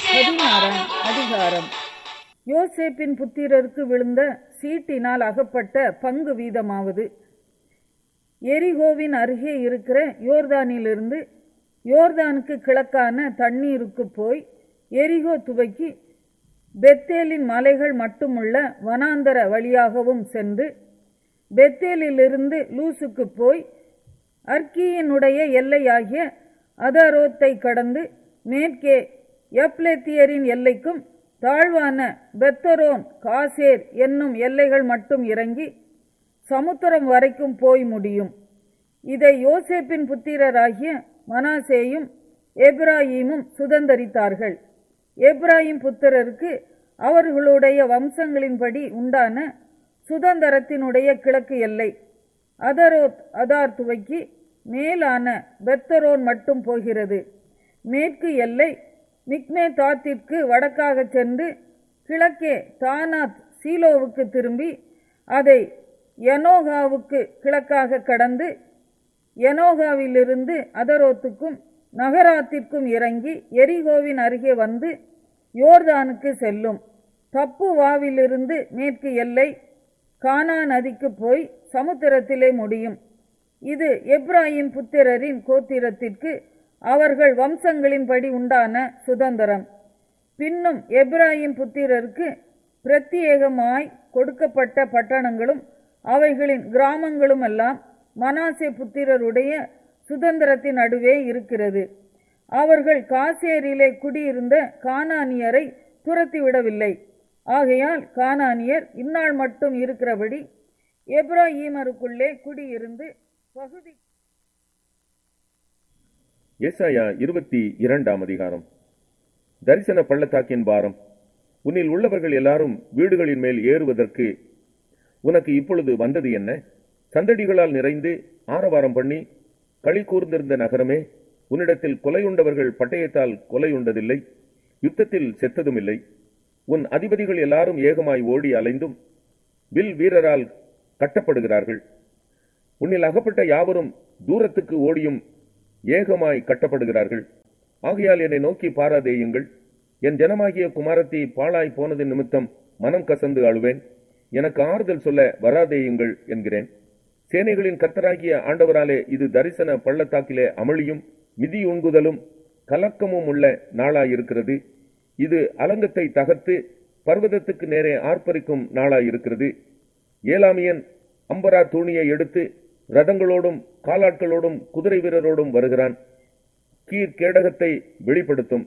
பதினாறாம் அதிகாரம் யோசேப்பின் புத்திரருக்கு விழுந்த சீட்டினால் அகப்பட்ட பங்கு வீதமாவது எரிகோவின் அருகே இருக்கிற யோர்தானிலிருந்து யோர்தானுக்கு கிழக்கான தண்ணீருக்கு போய் எரிகோ துவக்கி பெத்தேலின் மலைகள் மட்டுமுள்ள வனாந்தர வழியாகவும் சென்று பெத்தேலிலிருந்து லூசுக்கு போய் அர்க்கியினுடைய எல்லையாகிய அதரோத்தை கடந்து மேற்கே எப்லேத்தியரின் எல்லைக்கும் தாழ்வான பெத்தரோன் காசேர் என்னும் எல்லைகள் மட்டும் இறங்கி சமுத்திரம் வரைக்கும் போய் முடியும் இதை யோசேப்பின் புத்திரராகிய மனாசேயும் எப்ராஹீமும் சுதந்தரித்தார்கள் எப்ராஹிம் புத்திரருக்கு அவர்களுடைய வம்சங்களின்படி உண்டான சுதந்திரத்தினுடைய கிழக்கு எல்லை அதரோத் அதார் துவக்கி மேலான பெத்தரோன் மட்டும் போகிறது மேற்கு எல்லை மிக்மே தாத்திற்கு வடக்காக சென்று கிழக்கே தானாத் சீலோவுக்கு திரும்பி அதை யனோகாவுக்கு கிழக்காக கடந்து யனோகாவிலிருந்து அதரோத்துக்கும் நகராத்திற்கும் இறங்கி எரிகோவின் அருகே வந்து யோர்தானுக்கு செல்லும் தப்புவாவிலிருந்து மேற்கு எல்லை கானா நதிக்கு போய் சமுத்திரத்திலே முடியும் இது எப்ராஹிம் புத்திரரின் கோத்திரத்திற்கு அவர்கள் வம்சங்களின்படி உண்டான சுதந்திரம் பின்னும் எப்ராஹிம் புத்திரருக்கு பிரத்யேகமாய் கொடுக்கப்பட்ட பட்டணங்களும் அவைகளின் கிராமங்களும் எல்லாம் மனாசே புத்திரருடைய சுதந்திரத்தின் நடுவே இருக்கிறது அவர்கள் காசேரிலே குடியிருந்த கானானியரை துரத்திவிடவில்லை ஆகையால் கானானியர் இந்நாள் மட்டும் இருக்கிறபடி எப்ராஹீமருக்குள்ளே குடியிருந்து பகுதி ஏசாயா இருபத்தி இரண்டாம் அதிகாரம் தரிசன பள்ளத்தாக்கின் பாரம் உன்னில் உள்ளவர்கள் எல்லாரும் வீடுகளின் மேல் ஏறுவதற்கு உனக்கு இப்பொழுது வந்தது என்ன சந்தடிகளால் நிறைந்து ஆரவாரம் பண்ணி களி கூர்ந்திருந்த நகரமே உன்னிடத்தில் கொலையுண்டவர்கள் பட்டயத்தால் கொலையுண்டதில்லை யுத்தத்தில் செத்ததும் இல்லை உன் அதிபதிகள் எல்லாரும் ஏகமாய் ஓடி அலைந்தும் வில் வீரரால் கட்டப்படுகிறார்கள் உன்னில் அகப்பட்ட யாவரும் தூரத்துக்கு ஓடியும் ஏகமாய் கட்டப்படுகிறார்கள் ஆகையால் என்னை நோக்கி பாராதேயுங்கள் என் ஜனமாகிய குமாரத்தி பாழாய் போனது நிமித்தம் மனம் கசந்து அழுவேன் எனக்கு ஆறுதல் சொல்ல வராதேயுங்கள் என்கிறேன் சேனைகளின் கர்த்தராகிய ஆண்டவராலே இது தரிசன பள்ளத்தாக்கிலே அமளியும் மிதி உண்குதலும் கலக்கமும் உள்ள நாளாயிருக்கிறது இது அலங்கத்தை தகர்த்து பர்வதத்துக்கு நேரே ஆர்ப்பரிக்கும் நாளாயிருக்கிறது ஏலாமியன் அம்பரா தூணியை எடுத்து ரதங்களோடும் காலாட்களோடும் குதிரை வீரரோடும் வருகிறான் கீர் கேடகத்தை வெளிப்படுத்தும்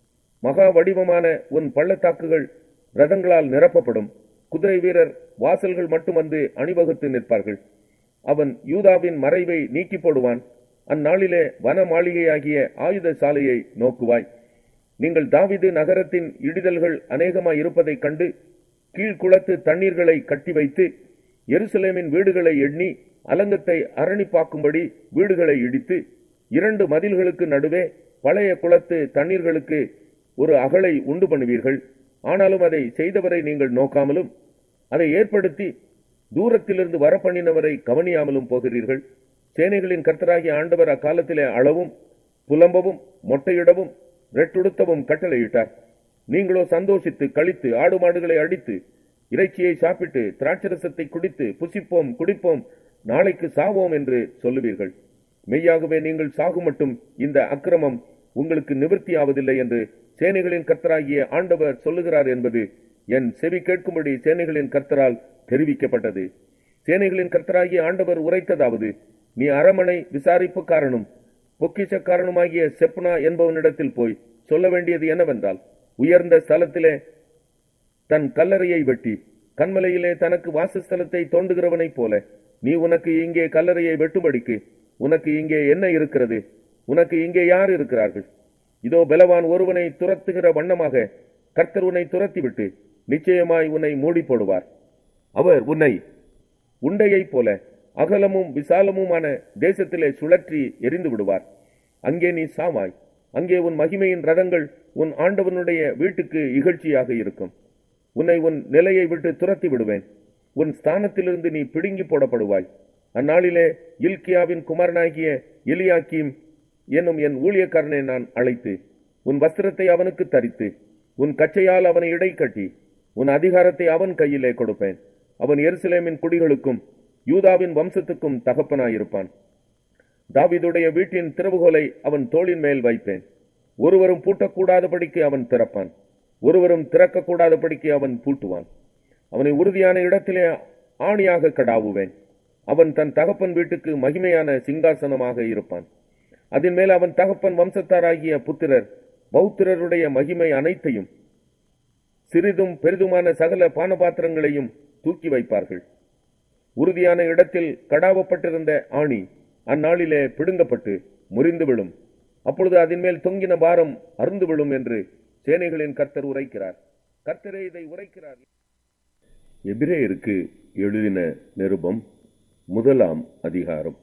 மகா வடிவமான உன் பள்ளத்தாக்குகள் ரதங்களால் நிரப்பப்படும் குதிரை வீரர் வாசல்கள் மட்டும் வந்து அணிவகுத்து நிற்பார்கள் அவன் யூதாவின் மறைவை நீக்கி போடுவான் அந்நாளிலே வன மாளிகையாகிய ஆயுத சாலையை நோக்குவாய் நீங்கள் தாவிது நகரத்தின் இடிதல்கள் அநேகமாய் இருப்பதைக் கண்டு கீழ்குளத்து தண்ணீர்களை கட்டி வைத்து எருசலேமின் வீடுகளை எண்ணி அலங்கத்தை அரணிப்பாக்கும்படி வீடுகளை இடித்து இரண்டு மதில்களுக்கு நடுவே பழைய குளத்து தண்ணீர்களுக்கு ஒரு அகலை உண்டு பண்ணுவீர்கள் ஆனாலும் அதை செய்தவரை நீங்கள் நோக்காமலும் அதை ஏற்படுத்தி தூரத்திலிருந்து வரப்பண்ணினவரை கவனியாமலும் போகிறீர்கள் சேனைகளின் கர்த்தராகிய ஆண்டவர் அக்காலத்திலே அளவும் புலம்பவும் மொட்டையிடவும் ரெட்டுடுத்தவும் கட்டளையிட்டார் நீங்களோ சந்தோஷித்து கழித்து ஆடு மாடுகளை அடித்து இறைச்சியை சாப்பிட்டு திராட்சரசத்தை குடித்து புசிப்போம் குடிப்போம் நாளைக்கு சாவோம் என்று சொல்லுவீர்கள் மெய்யாகவே நீங்கள் சாகு மட்டும் இந்த அக்கிரமம் உங்களுக்கு நிவர்த்தியாவதில்லை என்று சேனைகளின் கர்த்தராகிய ஆண்டவர் சொல்லுகிறார் என்பது என் செவி கேட்கும்படி சேனைகளின் கர்த்தரால் தெரிவிக்கப்பட்டது சேனைகளின் கர்த்தராகிய ஆண்டவர் உரைத்ததாவது நீ அரமனை விசாரிப்புக்காரனும் பொக்கிஷக்காரனுமாகிய செப்னா என்பவனிடத்தில் போய் சொல்ல வேண்டியது என்னவென்றால் உயர்ந்த ஸ்தலத்திலே தன் கல்லறையை வெட்டி கண்மலையிலே தனக்கு வாசஸ்தலத்தை தோண்டுகிறவனைப் போல நீ உனக்கு இங்கே கல்லறையை வெட்டும்படிக்கு உனக்கு இங்கே என்ன இருக்கிறது உனக்கு இங்கே யார் இருக்கிறார்கள் இதோ பலவான் ஒருவனை துரத்துகிற வண்ணமாக கர்த்தர் உன்னை துரத்திவிட்டு நிச்சயமாய் உன்னை மூடி போடுவார் அவர் உன்னை உண்டையைப் போல அகலமும் விசாலமுமான தேசத்திலே சுழற்றி எரிந்து விடுவார் அங்கே நீ சாவாய் அங்கே உன் மகிமையின் ரதங்கள் உன் ஆண்டவனுடைய வீட்டுக்கு இகழ்ச்சியாக இருக்கும் உன்னை உன் நிலையை விட்டு துரத்தி விடுவேன் உன் ஸ்தானத்திலிருந்து நீ பிடுங்கி போடப்படுவாய் அந்நாளிலே இல்கியாவின் குமாரனாகிய எலியாக்கீம் என்னும் என் ஊழியக்காரனை நான் அழைத்து உன் வஸ்திரத்தை அவனுக்கு தரித்து உன் கச்சையால் அவனை இடை கட்டி உன் அதிகாரத்தை அவன் கையிலே கொடுப்பேன் அவன் எருசலேமின் குடிகளுக்கும் யூதாவின் வம்சத்துக்கும் தகப்பனாயிருப்பான் தாவீதுடைய வீட்டின் திறவுகோலை அவன் தோளின் மேல் வைப்பேன் ஒருவரும் பூட்டக்கூடாதபடிக்கு அவன் திறப்பான் ஒருவரும் திறக்கக்கூடாதபடிக்கு அவன் பூட்டுவான் அவனை உறுதியான இடத்திலே ஆணியாக கடாவுவேன் அவன் தன் தகப்பன் வீட்டுக்கு மகிமையான சிங்காசனமாக இருப்பான் அதன் மேல் அவன் தகப்பன் வம்சத்தாராகிய புத்திரர் பௌத்திரருடைய மகிமை அனைத்தையும் சிறிதும் பெரிதுமான சகல பானபாத்திரங்களையும் தூக்கி வைப்பார்கள் உறுதியான இடத்தில் கடாவப்பட்டிருந்த ஆணி அந்நாளிலே பிடுங்கப்பட்டு முறிந்து விழும் அப்பொழுது அதன் மேல் தொங்கின பாரம் அருந்து விழும் என்று சேனைகளின் கர்த்தர் உரைக்கிறார் கர்த்தரே இதை உரைக்கிறார் எபிரேயருக்கு எழுதின நிருபம் முதலாம் அதிகாரம்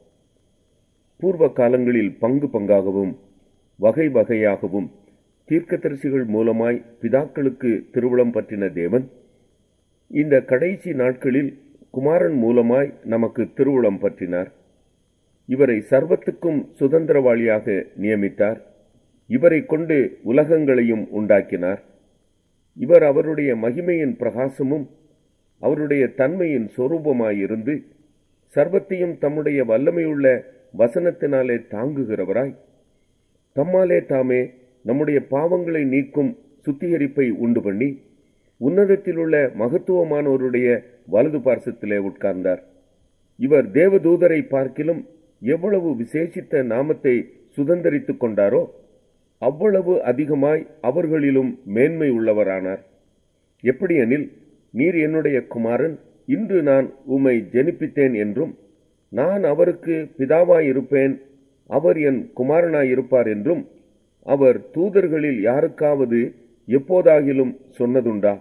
பூர்வ காலங்களில் பங்கு பங்காகவும் வகை வகையாகவும் தீர்க்கதரிசிகள் மூலமாய் பிதாக்களுக்கு திருவுளம் பற்றின தேவன் இந்த கடைசி நாட்களில் குமாரன் மூலமாய் நமக்கு திருவுளம் பற்றினார் இவரை சர்வத்துக்கும் சுதந்திரவாளியாக நியமித்தார் இவரை கொண்டு உலகங்களையும் உண்டாக்கினார் இவர் அவருடைய மகிமையின் பிரகாசமும் அவருடைய தன்மையின் சொரூபமாயிருந்து சர்வத்தையும் தம்முடைய வல்லமையுள்ள வசனத்தினாலே தாங்குகிறவராய் தம்மாலே தாமே நம்முடைய பாவங்களை நீக்கும் சுத்திகரிப்பை உண்டு பண்ணி உன்னதத்திலுள்ள மகத்துவமானவருடைய வலது பார்சத்திலே உட்கார்ந்தார் இவர் தேவதூதரை பார்க்கிலும் எவ்வளவு விசேஷித்த நாமத்தை சுதந்தரித்துக் கொண்டாரோ அவ்வளவு அதிகமாய் அவர்களிலும் மேன்மை உள்ளவரானார் எப்படியெனில் நீர் என்னுடைய குமாரன் இன்று நான் உம்மை ஜெனிப்பித்தேன் என்றும் நான் அவருக்கு பிதாவாயிருப்பேன் அவர் என் குமாரனாயிருப்பார் என்றும் அவர் தூதர்களில் யாருக்காவது எப்போதாகிலும் சொன்னதுண்டா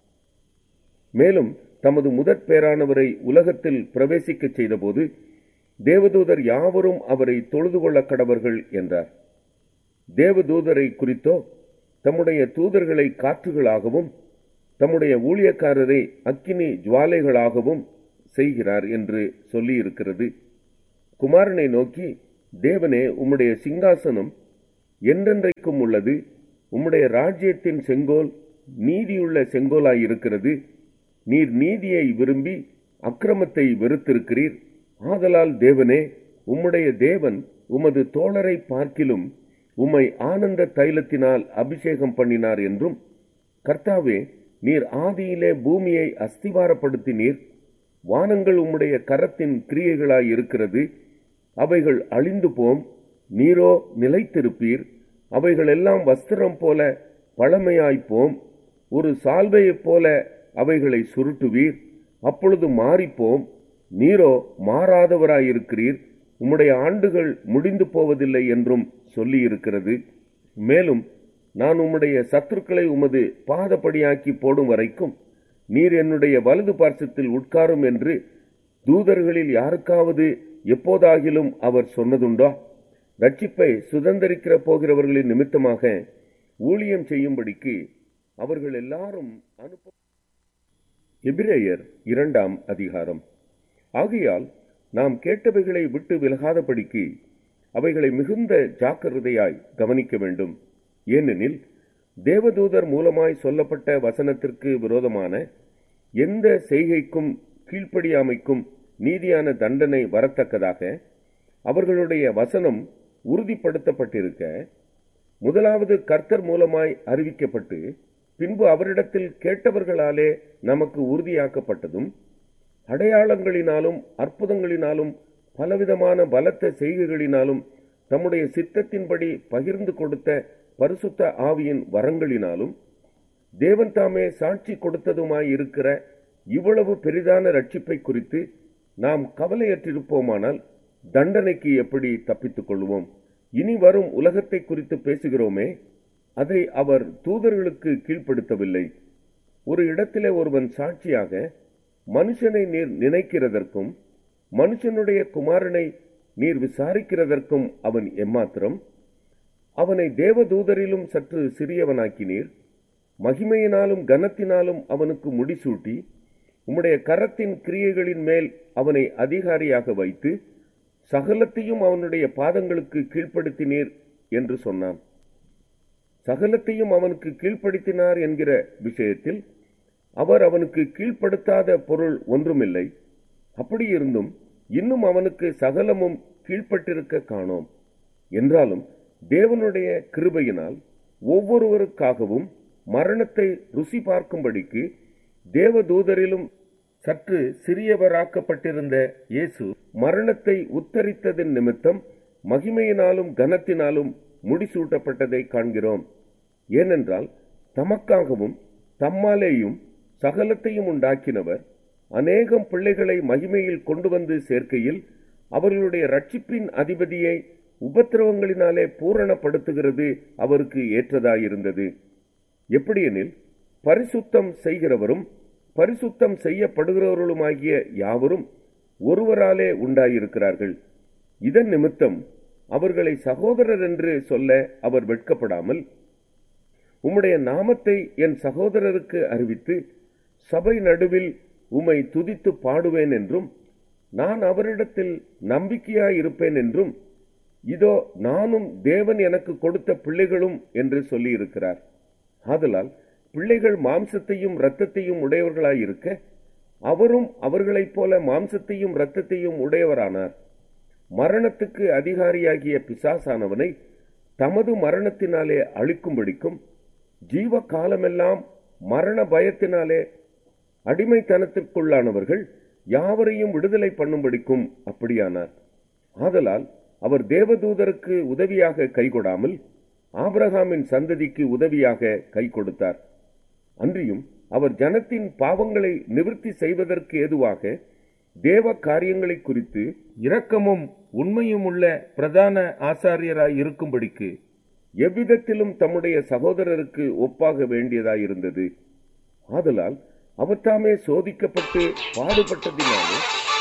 மேலும் தமது முதற் பேரானவரை உலகத்தில் பிரவேசிக்கச் செய்தபோது தேவதூதர் யாவரும் அவரை தொழுது கொள்ள கடவர்கள் என்றார் தேவதூதரை குறித்தோ தம்முடைய தூதர்களை காற்றுகளாகவும் தம்முடைய ஊழியக்காரரை அக்கினி ஜுவாலைகளாகவும் செய்கிறார் என்று சொல்லியிருக்கிறது குமாரனை நோக்கி தேவனே உம்முடைய சிங்காசனம் என்றென்றைக்கும் உள்ளது உம்முடைய ராஜ்யத்தின் செங்கோல் நீதியுள்ள செங்கோலாயிருக்கிறது நீர் நீதியை விரும்பி அக்கிரமத்தை வெறுத்திருக்கிறீர் ஆதலால் தேவனே உம்முடைய தேவன் உமது தோழரை பார்க்கிலும் உம்மை ஆனந்த தைலத்தினால் அபிஷேகம் பண்ணினார் என்றும் கர்த்தாவே நீர் ஆதியிலே பூமியை அஸ்திவாரப்படுத்தினீர் வானங்கள் உம்முடைய கரத்தின் கிரியைகளாய் இருக்கிறது அவைகள் அழிந்து போம் நீரோ நிலைத்திருப்பீர் அவைகள் எல்லாம் வஸ்திரம் போல பழமையாய்ப்போம் ஒரு சால்வையைப் போல அவைகளை சுருட்டுவீர் அப்பொழுது மாறிப்போம் நீரோ மாறாதவராயிருக்கிறீர் உம்முடைய ஆண்டுகள் முடிந்து போவதில்லை என்றும் சொல்லியிருக்கிறது மேலும் நான் உம்முடைய சத்துருக்களை உமது பாதப்படியாக்கி போடும் வரைக்கும் நீர் என்னுடைய வலது பார்சத்தில் உட்காரும் என்று தூதர்களில் யாருக்காவது எப்போதாகிலும் அவர் சொன்னதுண்டோ ரட்சிப்பை சுதந்திரிக்கிற போகிறவர்களின் நிமித்தமாக ஊழியம் செய்யும்படிக்கு அவர்கள் எல்லாரும் அனுப்ப எபிரேயர் இரண்டாம் அதிகாரம் ஆகையால் நாம் கேட்டவைகளை விட்டு விலகாதபடிக்கு அவைகளை மிகுந்த ஜாக்கிரதையாய் கவனிக்க வேண்டும் ஏனெனில் தேவதூதர் மூலமாய் சொல்லப்பட்ட வசனத்திற்கு விரோதமான எந்த செய்கைக்கும் கீழ்ப்படியாமைக்கும் நீதியான தண்டனை வரத்தக்கதாக அவர்களுடைய வசனம் உறுதிப்படுத்தப்பட்டிருக்க முதலாவது கர்த்தர் மூலமாய் அறிவிக்கப்பட்டு பின்பு அவரிடத்தில் கேட்டவர்களாலே நமக்கு உறுதியாக்கப்பட்டதும் அடையாளங்களினாலும் அற்புதங்களினாலும் பலவிதமான பலத்த செய்கைகளினாலும் தம்முடைய சித்தத்தின்படி பகிர்ந்து கொடுத்த பரிசுத்த ஆவியின் வரங்களினாலும் தேவன் தாமே சாட்சி கொடுத்ததுமாய் இருக்கிற இவ்வளவு பெரிதான ரட்சிப்பை குறித்து நாம் கவலையற்றிருப்போமானால் தண்டனைக்கு எப்படி தப்பித்துக் கொள்வோம் இனி வரும் உலகத்தை குறித்து பேசுகிறோமே அதை அவர் தூதர்களுக்கு கீழ்ப்படுத்தவில்லை ஒரு இடத்திலே ஒருவன் சாட்சியாக மனுஷனை நீர் நினைக்கிறதற்கும் மனுஷனுடைய குமாரனை நீர் விசாரிக்கிறதற்கும் அவன் எம்மாத்திரம் அவனை தேவதூதரிலும் சற்று சிறியவனாக்கினீர் மகிமையினாலும் கனத்தினாலும் அவனுக்கு முடிசூட்டி உம்முடைய கரத்தின் கிரியைகளின் மேல் அவனை அதிகாரியாக வைத்து சகலத்தையும் அவனுடைய பாதங்களுக்கு கீழ்ப்படுத்தினீர் என்று சொன்னான் சகலத்தையும் அவனுக்கு கீழ்ப்படுத்தினார் என்கிற விஷயத்தில் அவர் அவனுக்கு கீழ்ப்படுத்தாத பொருள் ஒன்றுமில்லை அப்படியிருந்தும் இன்னும் அவனுக்கு சகலமும் கீழ்ப்பட்டிருக்க காணோம் என்றாலும் தேவனுடைய கிருபையினால் ஒவ்வொருவருக்காகவும் மரணத்தை ருசி பார்க்கும்படிக்கு தேவதூதரிலும் சற்று சிறியவராக்கப்பட்டிருந்த இயேசு மரணத்தை உத்தரித்ததின் நிமித்தம் மகிமையினாலும் கனத்தினாலும் முடிசூட்டப்பட்டதை காண்கிறோம் ஏனென்றால் தமக்காகவும் தம்மாலேயும் சகலத்தையும் உண்டாக்கினவர் அநேகம் பிள்ளைகளை மகிமையில் கொண்டு வந்து சேர்க்கையில் அவர்களுடைய ரட்சிப்பின் அதிபதியை உபத்திரவங்களினாலே பூரணப்படுத்துகிறது அவருக்கு ஏற்றதாயிருந்தது எப்படியெனில் பரிசுத்தம் செய்கிறவரும் பரிசுத்தம் செய்யப்படுகிறவர்களுமாகிய யாவரும் ஒருவராலே உண்டாயிருக்கிறார்கள் இதன் நிமித்தம் அவர்களை சகோதரர் என்று சொல்ல அவர் வெட்கப்படாமல் உம்முடைய நாமத்தை என் சகோதரருக்கு அறிவித்து சபை நடுவில் உம்மை துதித்து பாடுவேன் என்றும் நான் அவரிடத்தில் நம்பிக்கையாயிருப்பேன் என்றும் இதோ நானும் தேவன் எனக்கு கொடுத்த பிள்ளைகளும் என்று சொல்லியிருக்கிறார் ஆதலால் பிள்ளைகள் மாம்சத்தையும் இரத்தத்தையும் உடையவர்களாயிருக்க அவரும் அவர்களைப் போல மாம்சத்தையும் இரத்தத்தையும் உடையவரானார் மரணத்துக்கு அதிகாரியாகிய பிசாசானவனை தமது மரணத்தினாலே அழிக்கும்படிக்கும் ஜீவ காலமெல்லாம் மரண பயத்தினாலே அடிமைத்தனத்திற்குள்ளானவர்கள் யாவரையும் விடுதலை பண்ணும்படிக்கும் அப்படியானார் ஆதலால் அவர் தேவதூதருக்கு உதவியாக கை கொடாமல் ஆபிரகாமின் சந்ததிக்கு உதவியாக கை கொடுத்தார் அன்றியும் அவர் ஜனத்தின் பாவங்களை நிவர்த்தி செய்வதற்கு ஏதுவாக தேவ காரியங்களை குறித்து இரக்கமும் உண்மையும் உள்ள பிரதான ஆசாரியராய் இருக்கும்படிக்கு எவ்விதத்திலும் தம்முடைய சகோதரருக்கு ஒப்பாக வேண்டியதாயிருந்தது ஆதலால் அவர் தாமே சோதிக்கப்பட்டு பாடுபட்டதினாலே